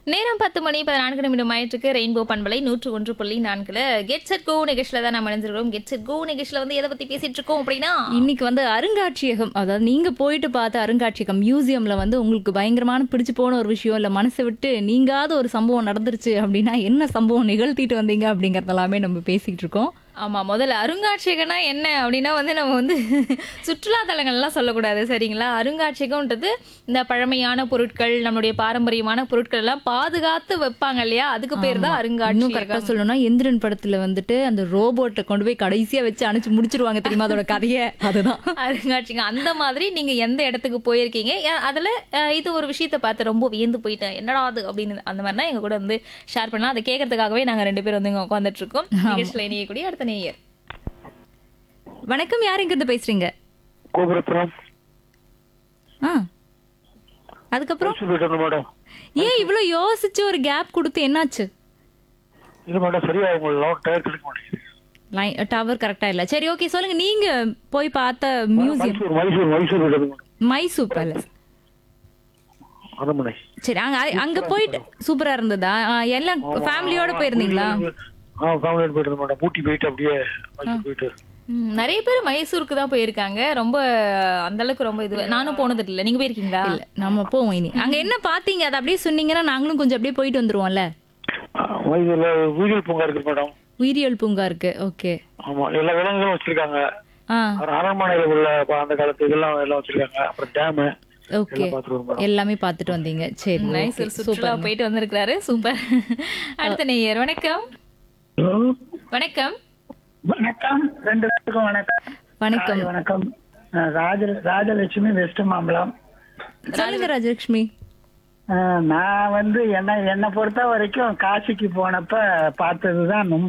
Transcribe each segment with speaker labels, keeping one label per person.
Speaker 1: நேரம் பத்து மணி பதினான்கு நிமிடம் ஆயிட்டுருக்கு ரெயின்போ பண்பலை நூற்று ஒன்று புள்ளி நான்குல கெட் செட் கோ நிகழ்ச்சியில தான் நம்ம இணைஞ்சிருக்கோம் கெட் செட் கோ நிகழ்ச்சியில வந்து எதை பத்தி பேசிட்டு இருக்கோம் அப்படின்னா
Speaker 2: இன்னைக்கு வந்து அருங்காட்சியகம் அதாவது நீங்க போயிட்டு பார்த்த அருங்காட்சியகம் மியூசியம்ல வந்து உங்களுக்கு பயங்கரமான பிடிச்சு போன ஒரு விஷயம் இல்ல மனசை விட்டு நீங்காத ஒரு சம்பவம் நடந்துருச்சு அப்படின்னா என்ன சம்பவம் நிகழ்த்திட்டு வந்தீங்க அப்படிங்கறதெல்லாமே நம்ம பேசிட்டு இருக்கோம்
Speaker 1: ஆமா முதல்ல அருங்காட்சியகம்னா என்ன அப்படின்னா வந்து நம்ம வந்து சுற்றுலா தலங்கள்லாம் சொல்லக்கூடாது சரிங்களா அருங்காட்சியகம்ன்றது இந்த பழமையான பொருட்கள் நம்மளுடைய பாரம்பரியமான பொருட்கள் எல்லாம் பாதுகாத்து வைப்பாங்க இல்லையா அதுக்கு பேர் தான்
Speaker 2: இன்னும் கரெக்டா
Speaker 1: அருங்காட்சியகம்
Speaker 2: சொல்லணும்னா எந்திரன் படத்துல வந்துட்டு அந்த ரோபோட்டை கொண்டு போய் கடைசியா வச்சு அனுப்பிச்சு முடிச்சிருவாங்க தெரியுமா அதோட கதையை அதுதான்
Speaker 1: அருங்காட்சியகம் அந்த மாதிரி நீங்க எந்த இடத்துக்கு போயிருக்கீங்க ஏ- அதுல அஹ், இது ஒரு விஷயத்தை பார்த்து ரொம்ப வியந்து போயிட்டேன் என்னடா அது அப்படின்னு அந்த மாதிரினா எங்க கூட வந்து ஷேர் பண்ணலாம் அதை கேட்கறதுக்காகவே நாங்க ரெண்டு பேரும் வந்து இங்க உட்காந்துட்டு இருக்கோம் நிகழ்ச்சியில் இணையக்கூடிய அடுத்த நேயர்
Speaker 2: வணக்கம் யார் இங்க இருந்து பேசுறீங்க
Speaker 3: கோபுரப்புறம்
Speaker 2: ஆ அதுக்கப்புறம்
Speaker 3: போயிட்டு மேடம்
Speaker 2: ஏன் இவ்வளவு யோசிச்சு ஒரு கேப் கொடுத்து என்னாச்சு
Speaker 3: இல்ல மேடம் சரியா உங்களோட டயர் கிடைக்க மாட்டேங்குது
Speaker 2: லைன் டவர் கரெக்டா இல்ல சரி ஓகே சொல்லுங்க நீங்க போய் பார்த்த மியூசியம்
Speaker 3: மைசூர் மைசூர் மைசூர் போயிட்டு மேடம்
Speaker 2: மைசூர் பேலஸ்
Speaker 3: அரண்மனை
Speaker 2: சரி அங்க அங்க போயிட்டு சூப்பரா இருந்ததா ஆ, எல்லாம் ஃபேமிலியோட போயிருந்தீங்களா
Speaker 3: ஆ ஃபேமிலியோட போயிட்டு மேடம் ஊட்டி போயிட்டு அப்படியே மைசூர் போயிட்டு
Speaker 1: ம், நிறைய பேர் மைசூருக்கு தான் போயிருக்காங்க ரொம்ப அந்த அளவுக்கு ரொம்ப இது நானும் போனது இல்லை நீங்க போயிருக்கீங்களா
Speaker 2: இல்ல நம்ம போவோம் இனி அங்க என்ன பாத்தீங்க அதை அப்படியே சொன்னீங்கன்னா நாங்களும் கொஞ்சம் அப்படியே போயிட்டு வந்துருவோம்ல
Speaker 3: ஆ, மைசூர்ல உயிரியல் பூங்கா இருக்கு மேடம்
Speaker 2: உயிரியல் பூங்கா இருக்கு ஓகே
Speaker 3: ஆமா எல்லா விலங்குகளும் வச்சிருக்காங்க
Speaker 2: ஆ
Speaker 3: அப்புறம் அரண்மனையில உள்ள ப- அந்த காலத்து இதெல்லாம் எல்லாம் வச்சிருக்காங்க அப்புறம் டேமு
Speaker 2: ஓகே
Speaker 3: எல்லாம் பார்த்துட்டு வரும் மேடம்
Speaker 2: எல்லாமே பார்த்துட்டு வந்தீங்க சரி
Speaker 1: மைசூர் சுற்றுலா போயிட்டு வந்திருக்கிறாரு சூப்பர் அடுத்த நேயர் வணக்கம் வணக்கம்
Speaker 4: வணக்கம் ரெண்டு பேருக்கும் வணக்கம்
Speaker 2: வணக்கம்
Speaker 4: காலை வணக்கம் அஹ் ராஜ ராஜலட்சுமி வெஸ்ட் மாம்பலம்
Speaker 2: சொல்லுங்க ராஜலட்சுமி
Speaker 4: அஹ் நான் வந்து என்ன என்னை பொறுத்த வரைக்கும் காசிக்கு போனப்ப பார்த்ததுதான் ரொம்ப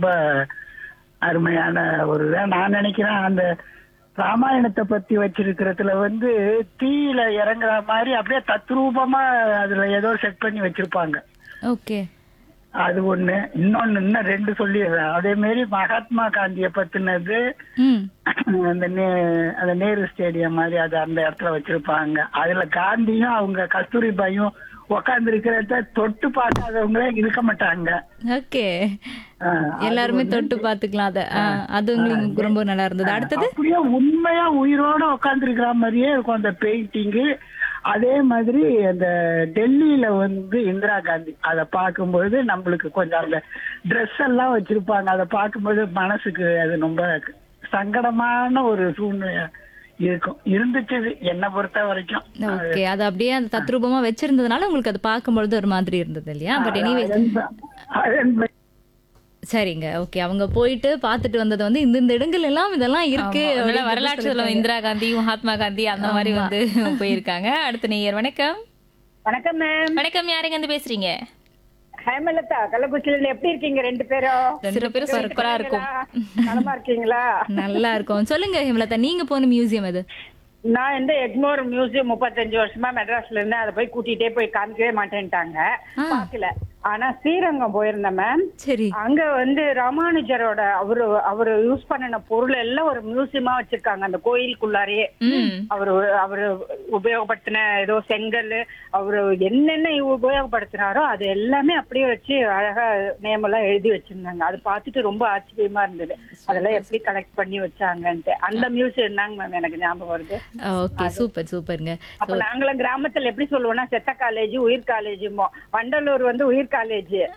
Speaker 4: அருமையான ஒரு இதா நான் நினைக்கிறேன் அந்த ராமாயணத்தை பத்தி வச்சிருக்கிறதுல வந்து தீயில இறங்குற மாதிரி அப்படியே தத்ரூபமா அதுல ஏதோ செட் பண்ணி வச்சிருப்பாங்க
Speaker 2: ஓகே
Speaker 4: அது ஒண்ணு இன்னொன்னு இன்னும் ரெண்டு சொல்லிடுறேன் அதே மாதிரி மகாத்மா காந்திய பத்தினது
Speaker 2: ம்
Speaker 4: அந்த நே- அந்த நேரு ஸ்டேடியம் மாதிரி அது அந்த இடத்துல வச்சிருப்பாங்க அதுல காந்தியும் அவங்க கஸ்தூரிபாயும் உட்கார்ந்து இருக்கிறத தொட்டு பார்க்காதவங்களே இருக்க மாட்டாங்க
Speaker 2: ஓகே
Speaker 4: ஆஹ்
Speaker 2: எல்லாருமே தொட்டு பாத்துக்கலாம் அத ஆ, அது உங்களுக்கு ரொம்ப நல்லா இருந்தது அடுத்தது
Speaker 4: அப்படியே உண்மையா உயிரோட உட்கார்ந்து இருக்கிற மாதிரியே இருக்கும் அந்த பெயிண்டிங் அதே மாதிரி அந்த டெல்லியில வந்து இந்திரா காந்தி அதை பார்க்கும்போது நம்மளுக்கு கொஞ்சம் அந்த ட்ரெஸ் எல்லாம் வச்சிருப்பாங்க அதை பார்க்கும்போது மனசுக்கு அது ரொம்ப சங்கடமான ஒரு சூழ்நிலை இருக்கும் இருந்துச்சு என்னை பொறுத்த வரைக்கும்
Speaker 2: ஓகே அது அப்படியே அந்த தத்ரூபமா வச்சிருந்ததுனால உங்களுக்கு அது பார்க்கும்பொழுது ஒரு மாதிரி இருந்தது இல்லையா பட் எனிவே
Speaker 4: அதன்
Speaker 2: சரிங்க ஓகே அவங்க போயிட்டு பார்த்துட்டு வந்தது வந்து இந்த இந்த இடங்கள் எல்லாம் இதெல்லாம் இருக்கு
Speaker 1: ஆமா, அதனால
Speaker 2: அப்படின்னு
Speaker 1: வரலாற்று
Speaker 2: சொல்லிட்டு
Speaker 1: சொல்லுவோம் இந்திரா காந்தி மகாத்மா காந்தி அந்த மாதிரி வந்து போயிருக்காங்க அடுத்த நேயர் வணக்கம்
Speaker 5: வணக்கம் மேம்
Speaker 1: வணக்கம் யாருங்க வந்து பேசுறீங்க
Speaker 5: ஹேமலதா கள்ளக்குறிச்சியில எப்படி இருக்கீங்க ரெண்டு பேரும்
Speaker 1: ரெண்டு பேரும் சூப்பரா இருக்கும்
Speaker 5: நலமா இருக்கீங்களா
Speaker 2: நல்லா இருக்கும் சொல்லுங்க ஹேமலதா நீங்க போன மியூசியம் அது
Speaker 5: நான் இந்த எக்மோர் மியூசியம் முப்பத்தஞ்சு வருஷமா மெட்ராஸ்ல இருந்தேன் அதை போய் கூட்டிட்டே போய் காமிக்கவே மாட்டேன்ட்டாங்க பாக்கல ஆனா ஸ்ரீரங்கம் போயிருந்தேன் மேம்
Speaker 2: சரி
Speaker 5: அங்க வந்து ராமானுஜரோட அவரு அவரு யூஸ் பண்ணின பொருள் எல்லாம் ஒரு மியூசியமா வச்சிருக்காங்க அந்த கோயிலுக்குள்ளாரே
Speaker 1: ம்
Speaker 5: அவரு அவரு உபயோகப்படுத்தின ஏதோ செங்கல் அவரு என்னென்ன உபயோகப்படுத்தினாரோ அது எல்லாமே அப்படியே வச்சு அழகா நேம் எல்லாம் எழுதி வச்சிருந்தாங்க அது பார்த்துட்டு ரொம்ப ஆச்சரியமா இருந்தது அதெல்லாம் எப்படி கலெக்ட் பண்ணி வச்சாங்கன்ட்டு அந்த மியூசியம் தாங்க மேம் எனக்கு ஞாபகம் வருது
Speaker 2: ஓகே சூப்பர் சூப்பருங்க
Speaker 5: அப்ப நாங்களும் கிராமத்துல எப்படி சொல்லுவோம்னா செத்த காலேஜ் உயிர் காலேஜ் வண்டலூர் வந்து உயிர் காலேஜ்